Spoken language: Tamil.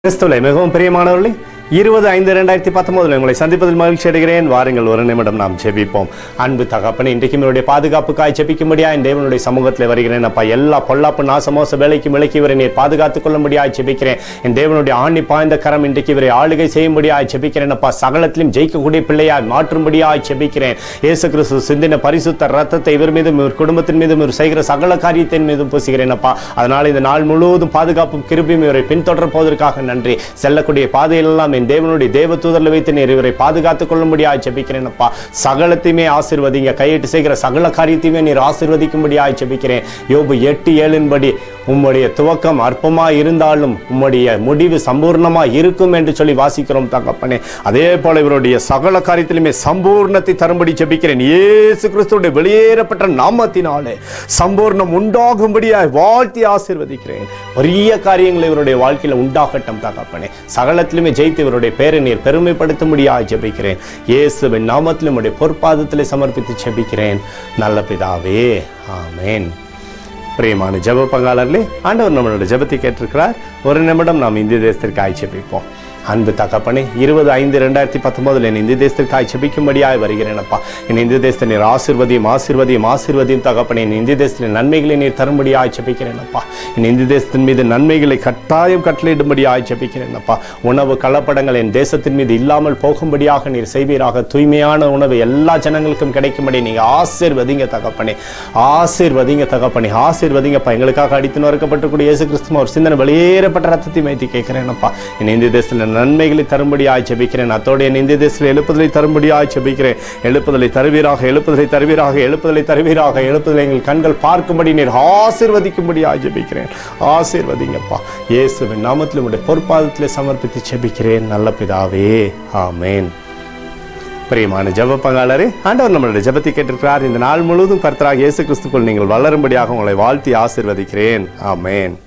கிறிஸ்துவிலே மிகவும் பிரியமானவர்களே இருபது ஐந்து ரெண்டாயிரத்தி பத்தொன்பதுல உங்களை சந்திப்பதில் மகிழ்ச்சி அடைகிறேன் வாருங்கள் ஒரு நிமிடம் நாம் ஜெபிப்போம் அன்பு தகப்பனே இன்றைக்கும் என்னுடைய பாதுகாப்புக்காய் ஜெபிக்கும்படியா என் தேவனுடைய சமூகத்தில் வருகிறேன் அப்பா எல்லா பொல்லாப்பு நாசமோச வேலைக்கு விலக்கி இவரை நீர் பாதுகாத்துக் கொள்ளும்படியாய் ஜெபிக்கிறேன் என் தேவனுடைய ஆணி பாய்ந்த கரம் இன்றைக்கு இவரை ஆளுகை செய்யும்படியாய் ஜெபிக்கிறேன் அப்பா சகலத்திலும் ஜெயிக்கக்கூடிய பிள்ளையாய் மாற்றும்படியாய் ஜெபிக்கிறேன் இயேசு கிறிஸ்து சிந்தின பரிசுத்த ரத்தத்தை இவர் மீதும் இவர் குடும்பத்தின் மீதும் இவர் செய்கிற சகல காரியத்தின் மீதும் பூசுகிறேன் அப்பா அதனால் இந்த நாள் முழுவதும் பாதுகாப்பும் கிருபியும் இவரை பின்தொடர போவதற்காக நன்றி செல்லக்கூடிய பாதையிலெல்லாம் என் தேவனுடைய தேவ தூதரில் வைத்து நீர் இவரை பாதுகாத்துக் கொள்ளும்படியாய் ஜெபிக்கிறேன் அப்பா சகலத்தையுமே ஆசீர்வதிங்க கையிட்டு செய்கிற சகல காரியத்தையுமே நீர் ஆசீர்வதிக்கும்படியாய் ஜெபிக்கிறேன் யோபு எட்டு ஏழின்படி உம்முடைய துவக்கம் அற்பமா இருந்தாலும் உம்முடைய முடிவு சம்பூர்ணமா இருக்கும் என்று சொல்லி வாசிக்கிறோம் தகப்பனே அதே போல இவருடைய சகல காரியத்திலுமே சம்பூர்ணத்தை தரும்படி ஜெபிக்கிறேன் இயேசு கிறிஸ்துடைய வெளியேறப்பட்ட நாமத்தினாலே சம்பூர்ணம் உண்டாகும்படியாய் வாழ்த்தி ஆசீர்வதிக்கிறேன் பெரிய காரியங்கள் இவருடைய வாழ்க்கையில உண்டாகட்டும் தகப்பனே சகலத்திலுமே ஜெயித்து இவருடைய பேரை நீர் பெருமைப்படுத்தும்படியாய் ஜெபிக்கிறேன் இயேசுவின் நாமத்திலும் உடைய பொற்பாதத்திலே சமர்ப்பித்து ஜெபிக்கிறேன் நல்ல பிதாவே ஆமென் பிரியமான ஜெப பங்காளர்களே ஆண்டவர் நம்மளோட ஜெபத்தை கேட்டிருக்கிறார் ஒரு நிமிடம் நாம் இந்திய தேசத்திற்கு ஆய்ச்சபிப்போம் அன்பு தகப்பனே இருபது ஐந்து ரெண்டாயிரத்தி பத்தொன்பதுல என் இந்திய தேசத்திற்காய் ஜெபிக்கும்படியாய் வருகிறேன் அப்பா என் இந்திய தேசத்தை நீர் ஆசிர்வதியும் ஆசிர்வதியும் ஆசிர்வதியும் தகப்பனே என் இந்திய தேசத்தில் நன்மைகளை நீர் தரும்படியாய் ஜெபிக்கிறேன் அப்பா என் இந்திய தேசத்தின் மீது நன்மைகளை கட்டாயம் கட்டளையிடும்படியாய் ஜெபிக்கிறேன் அப்பா உணவு கலப்படங்கள் என் தேசத்தின் மீது இல்லாமல் போகும்படியாக நீர் செய்வீராக தூய்மையான உணவு எல்லா ஜனங்களுக்கும் கிடைக்கும்படி நீங்க ஆசீர்வதிங்க தகப்பனே ஆசீர்வதிங்க தகப்பனே ஆசீர்வதிங்கப்பா எங்களுக்காக அடித்து நொறுக்கப்பட்டிருக்கூடிய இயேசு கிறிஸ்துவ ஒரு சிந்தனை வெளியேறப்பட்ட ரத்தத்தை வைத்து கேட்கிறேனப்பா என் இந்திய தேசத்தில் நன்மைகளை தரும்படியாய் ஜெபிக்கிறேன் அத்தோடு என் இந்திய தேசத்தில் எழுப்புதலை தரும்படியாய் ஜெபிக்கிறேன் எழுப்புதலை தருவீராக எழுப்புதலை தருவீராக எழுப்புதலை தருவீராக எழுப்புதலை எங்கள் கண்கள் பார்க்கும்படி நீர் ஆசீர்வதிக்கும்படியாய் ஜெபிக்கிறேன் ஆசீர்வதிங்கப்பா இயேசுவின் நாமத்தில் உடைய பொற்பாதத்திலே சமர்ப்பித்து ஜெபிக்கிறேன் நல்ல பிதாவே ஆமென் பிரியமான ஜெப பங்காளரே ஆண்டவர் நம்மளுடைய ஜெபத்தை கேட்டிருக்கிறார் இந்த நாள் முழுவதும் கர்த்தராக இயேசு கிறிஸ்துக்குள் நீங்கள் வளரும்படியாக உங்களை வாழ்த்தி ஆசீர்வதிக்கிறேன் ஆமென்